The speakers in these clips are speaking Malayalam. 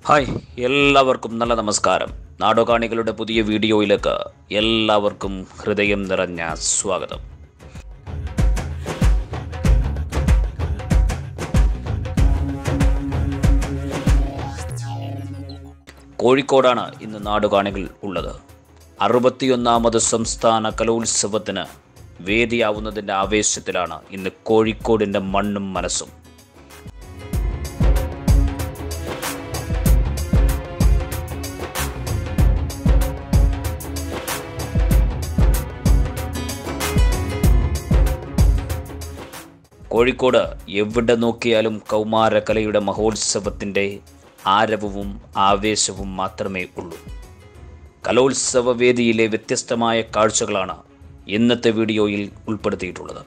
ഹായ് എല്ലാവർക്കും നല്ല നമസ്കാരം നാടോകാണികളുടെ പുതിയ വീഡിയോയിലേക്ക് എല്ലാവർക്കും ഹൃദയം നിറഞ്ഞ സ്വാഗതം കോഴിക്കോടാണ് ഇന്ന് നാടുകാണികൾ ഉള്ളത് അറുപത്തിയൊന്നാമത് സംസ്ഥാന കലോത്സവത്തിന് വേദിയാവുന്നതിൻ്റെ ആവേശത്തിലാണ് ഇന്ന് കോഴിക്കോടിൻ്റെ മണ്ണും മനസ്സും കോഴിക്കോട് എവിടെ നോക്കിയാലും കൗമാരകലയുടെ മഹോത്സവത്തിൻ്റെ ആരവവും ആവേശവും മാത്രമേ ഉള്ളൂ കലോത്സവ വേദിയിലെ വ്യത്യസ്തമായ കാഴ്ചകളാണ് ഇന്നത്തെ വീഡിയോയിൽ ഉൾപ്പെടുത്തിയിട്ടുള്ളത്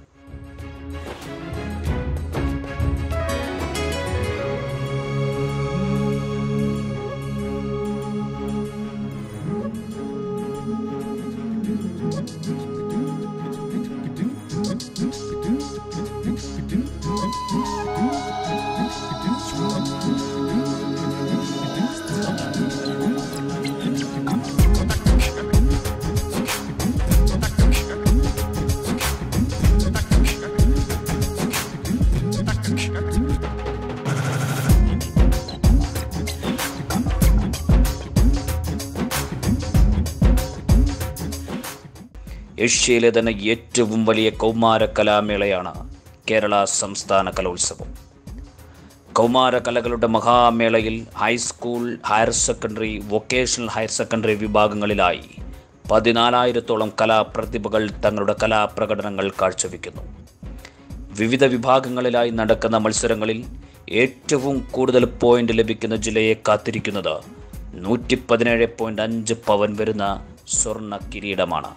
ഏഷ്യയിലെ തന്നെ ഏറ്റവും വലിയ കൗമാര കലാമേളയാണ് കേരള സംസ്ഥാന കലോത്സവം കൗമാര കലകളുടെ മഹാമേളയിൽ high school higher secondary vocational higher secondary വിഭാഗങ്ങളിലായി പതിനാലായിരത്തോളം കലാപ്രതിഭകൾ തങ്ങളുടെ കലാപ്രകടനങ്ങൾ കാഴ്ചവെക്കുന്നു വിവിധ വിഭാഗങ്ങളിലായി നടക്കുന്ന മത്സരങ്ങളിൽ ഏറ്റവും കൂടുതൽ പോയിന്റ് ലഭിക്കുന്ന ജില്ലയെ കാത്തിരിക്കുന്നത് നൂറ്റി പതിനേഴ് പോയിന്റ് അഞ്ച് പവൻ വരുന്ന സ്വർണ്ണ കിരീടമാണ്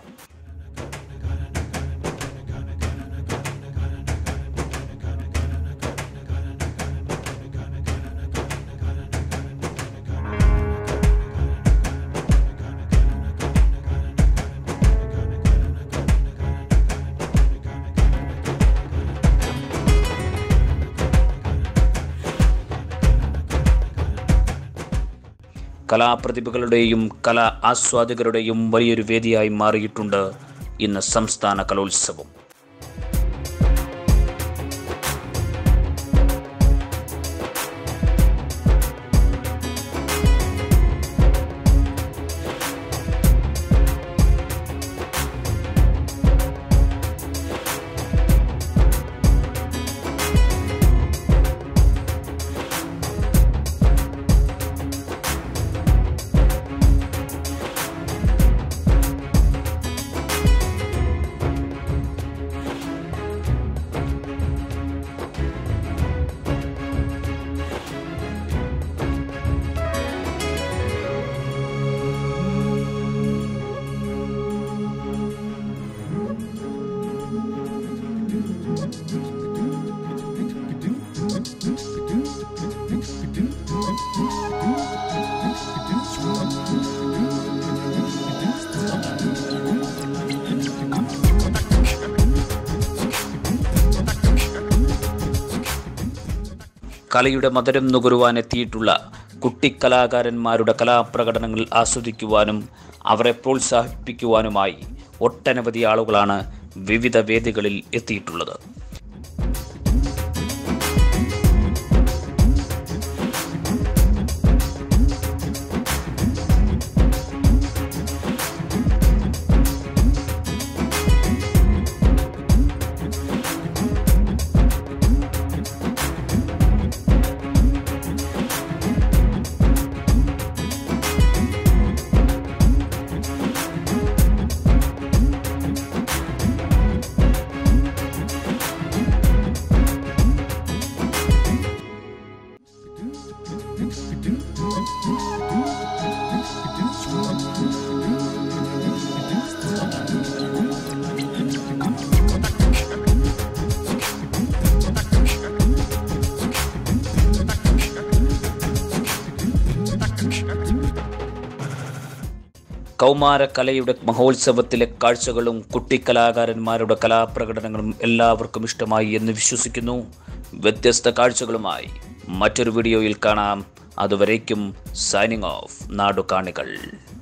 കലാപ്രതിഭകളുടെയും കലാ ആസ്വാദകരുടെയും വലിയൊരു വേദിയായി മാറിയിട്ടുണ്ട് ഇന്ന് സംസ്ഥാന കലോത്സവം കലയുടെ മധുരം നുകരുവാൻ എത്തിയിട്ടുള്ള കുട്ടിക്കലാകാരന്മാരുടെ കലാപ്രകടനങ്ങൾ ആസ്വദിക്കുവാനും അവരെ പ്രോത്സാഹിപ്പിക്കുവാനുമായി ഒട്ടനവധി ആളുകളാണ് വിവിധ വേദികളിൽ എത്തിയിട്ടുള്ളത് കൗമാരകലയുടെ മഹോത്സവത്തിലെ കാഴ്ചകളും കുട്ടിക്കലാകാരന്മാരുടെ കലാപ്രകടനങ്ങളും എല്ലാവർക്കും ഇഷ്ടമായി എന്ന് വിശ്വസിക്കുന്നു വ്യത്യസ്ത കാഴ്ചകളുമായി മറ്റൊരു വീഡിയോയിൽ കാണാം അതുവരേക്കും സൈനിങ് ഓഫ് നാടുകാണികൾ